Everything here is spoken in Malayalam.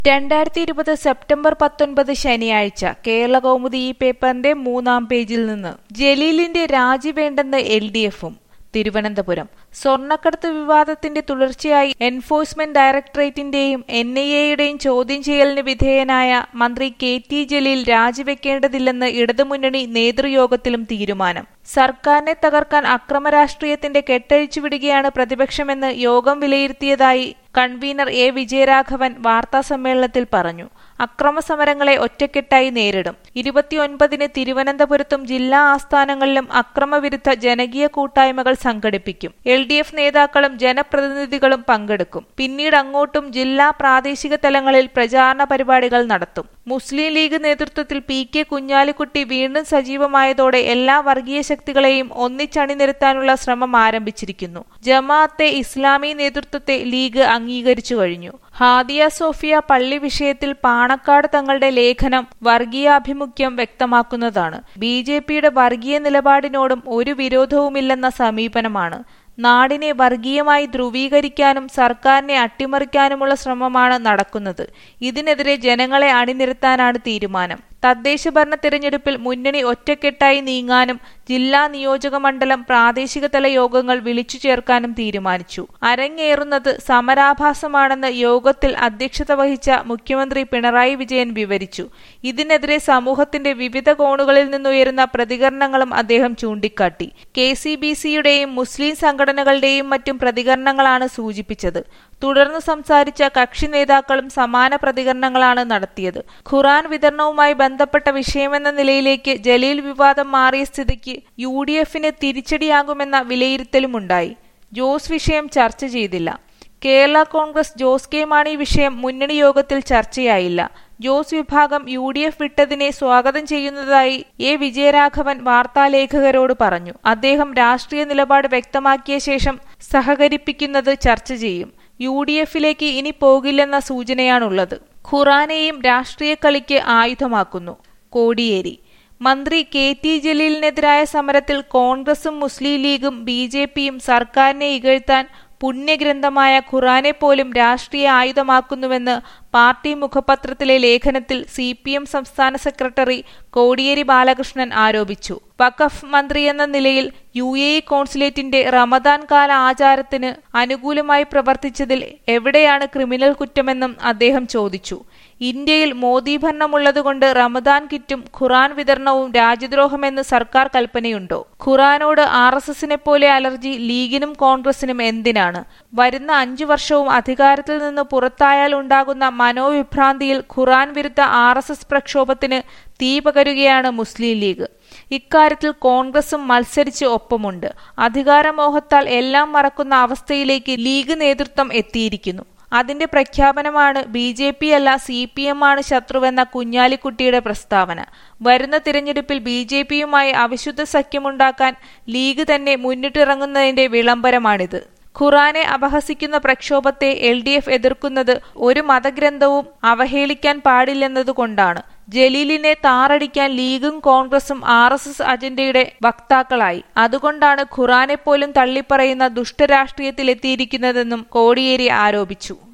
രണ്ടായിരത്തി ഇരുപത് സെപ്റ്റംബർ പത്തൊൻപത് ശനിയാഴ്ച കേരള കൗമുദി ഈ പേപ്പറിന്റെ മൂന്നാം പേജിൽ നിന്ന് ജലീലിന്റെ രാജി വേണ്ടെന്ന് എൽ ഡി എഫും തിരുവനന്തപുരം സ്വർണ്ണക്കടത്ത് വിവാദത്തിന്റെ തുടർച്ചയായി എൻഫോഴ്സ്മെന്റ് ഡയറക്ടറേറ്റിന്റെയും എൻ ഐ എയുടെയും ചോദ്യം ചെയ്യലിന് വിധേയനായ മന്ത്രി കെ ടി ജലീൽ രാജിവെക്കേണ്ടതില്ലെന്ന് ഇടതുമുന്നണി നേതൃയോഗത്തിലും തീരുമാനം സർക്കാരിനെ തകർക്കാൻ അക്രമരാഷ്ട്രീയത്തിന്റെ കെട്ടഴിച്ചുവിടുകയാണ് പ്രതിപക്ഷമെന്ന് യോഗം വിലയിരുത്തിയതായി കൺവീനർ എ വിജയരാഘവൻ വാർത്താസമ്മേളനത്തിൽ പറഞ്ഞു അക്രമ സമരങ്ങളെ ഒറ്റക്കെട്ടായി നേരിടും ഇരുപത്തിയൊൻപതിന് തിരുവനന്തപുരത്തും ജില്ലാ ആസ്ഥാനങ്ങളിലും അക്രമവിരുദ്ധ ജനകീയ കൂട്ടായ്മകൾ സംഘടിപ്പിക്കും എൽ ഡി എഫ് നേതാക്കളും ജനപ്രതിനിധികളും പങ്കെടുക്കും പിന്നീട് അങ്ങോട്ടും ജില്ലാ പ്രാദേശിക തലങ്ങളിൽ പ്രചാരണ പരിപാടികൾ നടത്തും മുസ്ലിം ലീഗ് നേതൃത്വത്തിൽ പി കെ കുഞ്ഞാലിക്കുട്ടി വീണ്ടും സജീവമായതോടെ എല്ലാ വർഗീയ ശക്തികളെയും ഒന്നിച്ചണിനിരത്താനുള്ള ശ്രമം ആരംഭിച്ചിരിക്കുന്നു ജമാഅത്തെ ഇസ്ലാമി നേതൃത്വത്തെ ലീഗ് അംഗീകരിച്ചു കഴിഞ്ഞു ഹാദിയ സോഫിയ പള്ളി വിഷയത്തിൽ പാണക്കാട് തങ്ങളുടെ ലേഖനം വർഗീയാഭിമുഖ്യം വ്യക്തമാക്കുന്നതാണ് ബി ജെ പിയുടെ വർഗീയ നിലപാടിനോടും ഒരു വിരോധവുമില്ലെന്ന സമീപനമാണ് നാടിനെ വർഗീയമായി ധ്രുവീകരിക്കാനും സർക്കാരിനെ അട്ടിമറിക്കാനുമുള്ള ശ്രമമാണ് നടക്കുന്നത് ഇതിനെതിരെ ജനങ്ങളെ അണിനിരത്താനാണ് തീരുമാനം തദ്ദേശ ഭരണ തിരഞ്ഞെടുപ്പിൽ മുന്നണി ഒറ്റക്കെട്ടായി നീങ്ങാനും ജില്ലാ നിയോജക മണ്ഡലം പ്രാദേശിക തല യോഗങ്ങൾ വിളിച്ചു ചേർക്കാനും തീരുമാനിച്ചു അരങ്ങേറുന്നത് സമരാഭാസമാണെന്ന് യോഗത്തിൽ അധ്യക്ഷത വഹിച്ച മുഖ്യമന്ത്രി പിണറായി വിജയൻ വിവരിച്ചു ഇതിനെതിരെ സമൂഹത്തിന്റെ വിവിധ കോണുകളിൽ നിന്നുയരുന്ന പ്രതികരണങ്ങളും അദ്ദേഹം ചൂണ്ടിക്കാട്ടി കെ സി ബി സിയുടെയും മുസ്ലിം സംഘടനകളുടെയും മറ്റും പ്രതികരണങ്ങളാണ് സൂചിപ്പിച്ചത് തുടർന്ന് സംസാരിച്ച കക്ഷി നേതാക്കളും സമാന പ്രതികരണങ്ങളാണ് നടത്തിയത് ഖുറാൻ വിതരണവുമായി ബന്ധപ്പെട്ട വിഷയമെന്ന നിലയിലേക്ക് ജലീൽ വിവാദം മാറിയ സ്ഥിതിക്ക് യു ഡി എഫിന് തിരിച്ചടിയാകുമെന്ന വിലയിരുത്തലുമുണ്ടായി ജോസ് വിഷയം ചർച്ച ചെയ്തില്ല കേരള കോൺഗ്രസ് ജോസ് കെ മാണി വിഷയം മുന്നണി യോഗത്തിൽ ചർച്ചയായില്ല ജോസ് വിഭാഗം യു ഡി എഫ് വിട്ടതിനെ സ്വാഗതം ചെയ്യുന്നതായി എ വിജയരാഘവൻ വാർത്താലേഖകരോട് പറഞ്ഞു അദ്ദേഹം രാഷ്ട്രീയ നിലപാട് വ്യക്തമാക്കിയ ശേഷം സഹകരിപ്പിക്കുന്നത് ചർച്ച ചെയ്യും യു ഡി എഫിലേക്ക് ഇനി പോകില്ലെന്ന സൂചനയാണുള്ളത് ഖുറാനെയും രാഷ്ട്രീയ കളിക്ക് ആയുധമാക്കുന്നു കോടിയേരി മന്ത്രി കെ ടി ജലീലിനെതിരായ സമരത്തിൽ കോൺഗ്രസും മുസ്ലിം ലീഗും ബി ജെ പിയും സർക്കാരിനെ ഇകഴ്ത്താൻ പുണ്യഗ്രന്ഥമായ ഖുറാനെ പോലും രാഷ്ട്രീയ ആയുധമാക്കുന്നുവെന്ന് പാർട്ടി മുഖപത്രത്തിലെ ലേഖനത്തിൽ സി പി എം സംസ്ഥാന സെക്രട്ടറി കോടിയേരി ബാലകൃഷ്ണൻ ആരോപിച്ചു വഖഫ് മന്ത്രി എന്ന നിലയിൽ യു എ ഇ കോൺസുലേറ്റിന്റെ റമദാൻ കാല ആചാരത്തിന് അനുകൂലമായി പ്രവർത്തിച്ചതിൽ എവിടെയാണ് ക്രിമിനൽ കുറ്റമെന്നും അദ്ദേഹം ചോദിച്ചു ഇന്ത്യയിൽ മോദി ഭരണമുള്ളതുകൊണ്ട് റമദാൻ കിറ്റും ഖുറാൻ വിതരണവും രാജ്യദ്രോഹമെന്ന് സർക്കാർ കൽപ്പനയുണ്ടോ ഖുറാനോട് ആർ എസ് എസിനെ പോലെ അലർജി ലീഗിനും കോൺഗ്രസിനും എന്തിനാണ് വരുന്ന അഞ്ചു വർഷവും അധികാരത്തിൽ നിന്ന് പുറത്തായാൽ ഉണ്ടാകുന്ന മനോവിഭ്രാന്തിയിൽ ഖുറാൻ വിരുദ്ധ ആർ എസ് എസ് പ്രക്ഷോഭത്തിന് തീ പകരുകയാണ് മുസ്ലിം ലീഗ് ഇക്കാര്യത്തിൽ കോൺഗ്രസും മത്സരിച്ച് ഒപ്പമുണ്ട് അധികാരമോഹത്താൽ എല്ലാം മറക്കുന്ന അവസ്ഥയിലേക്ക് ലീഗ് നേതൃത്വം എത്തിയിരിക്കുന്നു അതിന്റെ പ്രഖ്യാപനമാണ് ബി ജെ പി അല്ല സി പി എം ആണ് ശത്രുവെന്ന കുഞ്ഞാലിക്കുട്ടിയുടെ പ്രസ്താവന വരുന്ന തിരഞ്ഞെടുപ്പിൽ ബി ജെ പിയുമായി അവിശുദ്ധ സഖ്യമുണ്ടാക്കാൻ ലീഗ് തന്നെ മുന്നിട്ടിറങ്ങുന്നതിന്റെ വിളംബരമാണിത് ഖുറാനെ അപഹസിക്കുന്ന പ്രക്ഷോഭത്തെ എൽ ഡി എഫ് എതിർക്കുന്നത് ഒരു മതഗ്രന്ഥവും അവഹേളിക്കാൻ പാടില്ലെന്നതുകൊണ്ടാണ് ജലീലിനെ താറടിക്കാൻ ലീഗും കോൺഗ്രസും ആർ എസ് എസ് അജണ്ടയുടെ വക്താക്കളായി അതുകൊണ്ടാണ് ഖുറാനെ പോലും തള്ളിപ്പറയുന്ന ദുഷ്ടരാഷ്ട്രീയത്തിലെത്തിയിരിക്കുന്നതെന്നും കോടിയേരി ആരോപിച്ചു